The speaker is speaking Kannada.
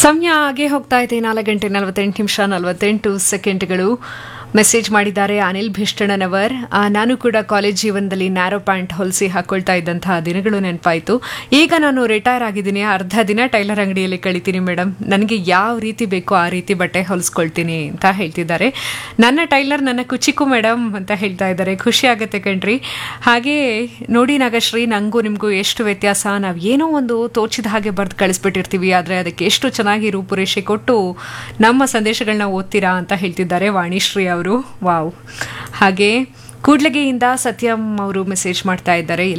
ಸಮಯ ಹಾಗೆ ಹೋಗ್ತಾ ಇದೆ ನಾಲ್ಕು ಗಂಟೆ ನಲವತ್ತೆಂಟು ನಿಮಿಷ ನಲವತ್ತೆಂಟು ಸೆಕೆಂಡ್ಗಳು ಮೆಸೇಜ್ ಮಾಡಿದ್ದಾರೆ ಅನಿಲ್ ಭಿಷ್ಟಣ್ಣನವರ್ ಆ, ನಾನು ಕೂಡ ಕಾಲೇಜ್ ಜೀವನದಲ್ಲಿ ನ್ಯಾರೋ ಪ್ಯಾಂಟ್ ಹೊಲಿಸಿ ಹಾಕೊಳ್ತಾ ಇದ್ದಂತಹ ದಿನಗಳು ನೆನಪಾಯಿತು ಈಗ ನಾನು ರಿಟೈರ್ ಆಗಿದ್ದೀನಿ ಅರ್ಧ ದಿನ ಟೈಲರ್ ಅಂಗಡಿಯಲ್ಲಿ ಕಳಿತೀನಿ ಮೇಡಮ್ ನನಗೆ ಯಾವ ರೀತಿ ಬೇಕೋ ಆ ರೀತಿ ಬಟ್ಟೆ ಹೊಲಿಸ್ಕೊಳ್ತೀನಿ ಅಂತ ಹೇಳ್ತಿದ್ದಾರೆ ನನ್ನ ಟೈಲರ್ ನನ್ನ ಕುಚಿಕು ಮೇಡಮ್ ಅಂತ ಹೇಳ್ತಾ ಇದ್ದಾರೆ ಖುಷಿ ಆಗುತ್ತೆ ಕಣ್ರಿ ಹಾಗೆ ನೋಡಿ ನಾಗಶ್ರೀ ನನಗೂ ನಿಮಗೂ ಎಷ್ಟು ವ್ಯತ್ಯಾಸ ನಾವು ಏನೋ ಒಂದು ತೋಚಿದ ಹಾಗೆ ಬರೆದು ಕಳಿಸ್ಬಿಟ್ಟಿರ್ತೀವಿ ಆದರೆ ಅದಕ್ಕೆ ಎಷ್ಟು ಚೆನ್ನಾಗಿ ರೂಪುರೇಷೆ ಕೊಟ್ಟು ನಮ್ಮ ಸಂದೇಶಗಳನ್ನ ಓದ್ತೀರಾ ಅಂತ ಹೇಳ್ತಿದ್ದಾರೆ ವಾಣಿಶ್ರೀ ಅವರು ವಾವ್ ಹಾಗೆ ಕೂಡ್ಲಗೆಯಿಂದ ಸತ್ಯಂ ಅವರು ಮೆಸೇಜ್ ಮಾಡ್ತಾ ಇದ್ದಾರೆ